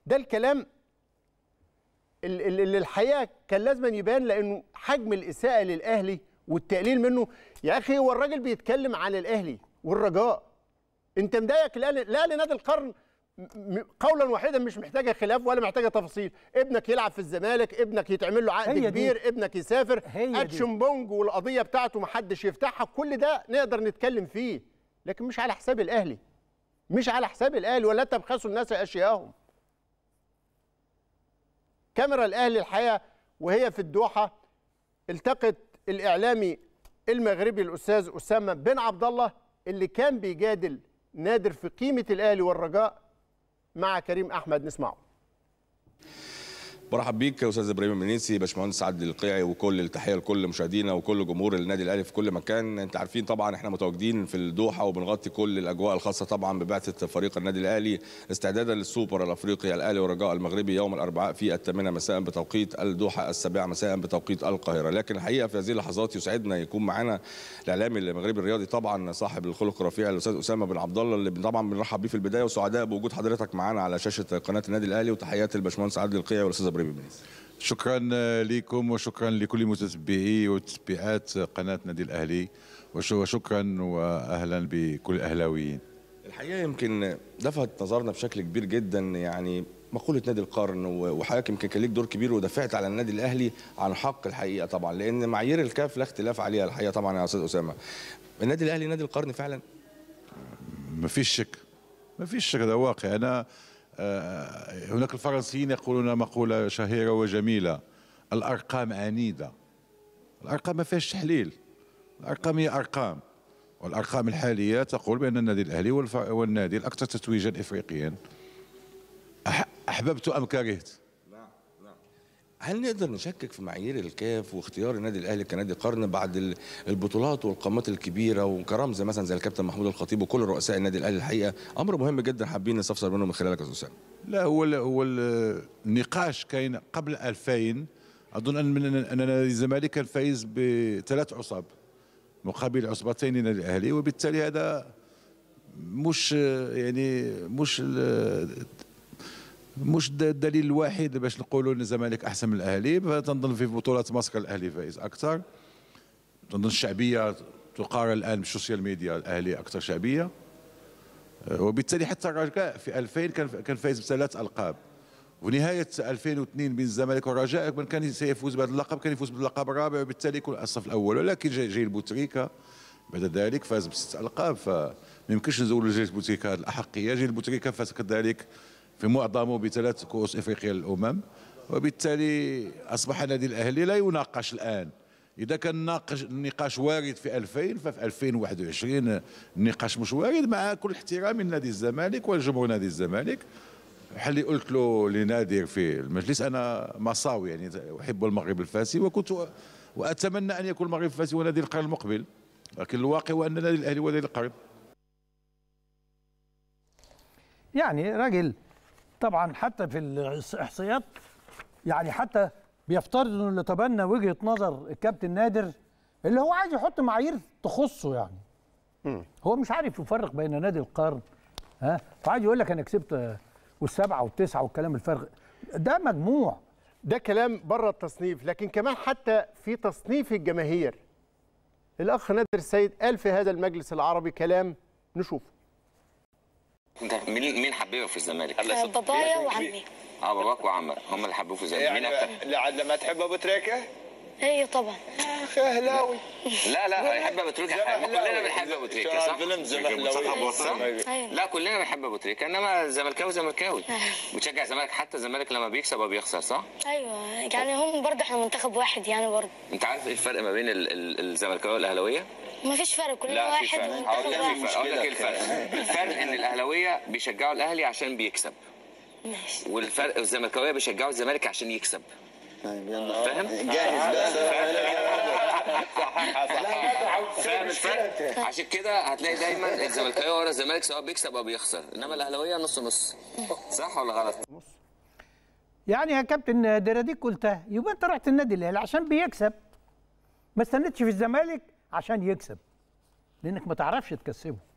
ده الكلام ال- ال- اللي الحقيقه كان لازم يبان لانه حجم الاساءه للاهلي والتقليل منه يا اخي هو الراجل بيتكلم عن الاهلي والرجاء انت مضايقك الاهلي الاهلي نادي القرن م- م- قولا واحدا مش محتاجه خلاف ولا محتاجه تفاصيل ابنك يلعب في الزمالك ابنك يتعمل له عقد هي دي. كبير ابنك يسافر هي دي. اكشن بونج والقضيه بتاعته محدش يفتحها كل ده نقدر نتكلم فيه لكن مش على حساب الاهلي مش على حساب الاهلي ولا تبخسوا الناس اشياءهم كاميرا الاهلي الحقيقه وهي في الدوحه التقت الاعلامي المغربي الاستاذ اسامه بن عبد الله اللي كان بيجادل نادر في قيمه الاهلي والرجاء مع كريم احمد نسمعه برحب بيك يا استاذ ابراهيم المنيسي باشمهندس عادل القيعي وكل التحيه لكل مشاهدينا وكل جمهور النادي الاهلي في كل مكان انت عارفين طبعا احنا متواجدين في الدوحه وبنغطي كل الاجواء الخاصه طبعا ببعثه فريق النادي الاهلي استعدادا للسوبر الافريقي الاهلي والرجاء المغربي يوم الاربعاء في الثامنه مساء بتوقيت الدوحه السابعه مساء بتوقيت القاهره لكن الحقيقه في هذه اللحظات يسعدنا يكون معنا الاعلامي المغربي الرياضي طبعا صاحب الخلق الرفيع الاستاذ اسامه بن عبد الله اللي طبعا بنرحب بيه في البدايه وسعداء بوجود حضرتك معانا على شاشه قناه النادي الاهلي وتحياتي للباشمهندس عادل القيعي والاستاذ ابراهيم المنيسي شكرا لكم وشكرا لكل متتبعي وتتبعات قناه نادي الاهلي وش- وشكرا واهلا بكل الاهلاويين الحقيقه يمكن لفت نظرنا بشكل كبير جدا يعني مقوله نادي القرن و- وحضرتك يمكن كان ليك دور كبير ودافعت على النادي الاهلي عن حق الحقيقه طبعا لان معايير الكاف لا اختلاف عليها الحقيقه طبعا يا استاذ اسامه النادي الاهلي نادي القرن فعلا ما فيش شك ما فيش شك هذا واقع انا آه، هناك الفرنسيين يقولون مقوله شهيره وجميله الارقام عنيده الارقام ما فيهاش تحليل الارقام هي ارقام والارقام الحاليه تقول بان النادي الاهلي هو الف- هو النادي الاكثر تتويجا افريقيا أح- احببت ام كرهت هل نقدر نشكك في معايير الكاف واختيار النادي الاهلي كنادي قرن بعد ال- البطولات والقامات الكبيره وكرمز مثلا زي الكابتن محمود الخطيب وكل رؤساء النادي الاهلي الحقيقه امر مهم جدا حابين نستفسر منه من خلالك يا استاذ اسامه لا هو ال- هو ال- النقاش كاين قبل 2000 اظن ان من ان نادي الزمالك كان فايز بثلاث عصب مقابل عصبتين للنادي الاهلي وبالتالي هذا مش يعني مش ال- مش د- الدليل الوحيد باش نقولوا ان الزمالك احسن من الاهلي فتنظن في بطولات مصر الاهلي فايز اكثر تنظن الشعبيه تقارن الان بالسوشيال ميديا الاهلي اكثر شعبيه وبالتالي حتى الرجاء في 2000 كان كان فايز بثلاث القاب ونهاية 2002 بين الزمالك والرجاء من كان سيفوز بهذا اللقب كان يفوز باللقب الرابع وبالتالي يكون الصف الأول ولكن جاي, جاي البوتريكا بعد ذلك فاز بست ألقاب فما يمكنش نزولوا جيل البوتريكا هذه الأحقية جيل البوتريكا فاز كذلك في معظمه بثلاث كؤوس إفريقيا للأمم وبالتالي أصبح النادي الأهلي لا يناقش الآن إذا كان ناقش النقاش وارد في 2000 ففي 2021 النقاش مش وارد مع كل احترامي لنادي الزمالك والجمهور نادي الزمالك بحال اللي قلت له لنادر في المجلس انا مصاوي يعني احب المغرب الفاسي وكنت واتمنى ان يكون المغرب الفاسي هو نادي القرن المقبل لكن الواقع هو ان النادي الاهلي هو نادي القرن يعني راجل طبعا حتى في الاحصائيات يعني حتى بيفترض انه اللي تبنى وجهه نظر الكابتن نادر اللي هو عايز يحط معايير تخصه يعني هو مش عارف يفرق بين نادي القرن ها فعايز يقول لك انا كسبت آه، والسبعه والتسعه والكلام الفارغ ده مجموع ده كلام بره التصنيف لكن كمان حتى في تصنيف الجماهير الاخ نادر السيد قال في هذا المجلس العربي كلام نشوفه انت مين مين حبيبك في الزمالك؟ آه، بابايا وعمي اه باباك وعمك هم اللي حبوك في الزمالك مين اكتر؟ يعني لعد لما تحب ابو تريكه ايوه طبعا اخي اهلاوي لا لا يحب ابو تريكه حاجة. كلنا بنحب ابو تريكه صح؟ فيلم زمهلاوي صح؟ ايوه لا كلنا بنحب ابو تريكه انما زملكاوي زملكاوي بتشجع الزمالك حتى الزمالك لما بيكسب او بيخسر صح؟ ايوه يعني هم برضه احنا منتخب واحد يعني برضه انت عارف ايه الفرق ما بين ال- ال- الزملكاويه والاهلاويه؟ ما فيش فرق كلنا لا في واحد فرق ومنتخب اقول لك في واحد فرق اقول لك ايه الفرق؟ الفرق ان الاهلاويه بيشجعوا الاهلي عشان بيكسب ماشي والفرق الزملكاويه بيشجعوا الزمالك عشان يكسب فاهم؟ جاهز فاهم الفرق؟ عشان كده هتلاقي دايما الزملكاويه ورا الزمالك سواء بيكسب او بيخسر انما الاهلاويه نص نص صح ولا غلط؟ يعني يا كابتن نادر اديك قلتها يبقى انت رحت النادي الاهلي عشان بيكسب ما استنيتش في الزمالك عشان يكسب لانك ما تعرفش تكسبه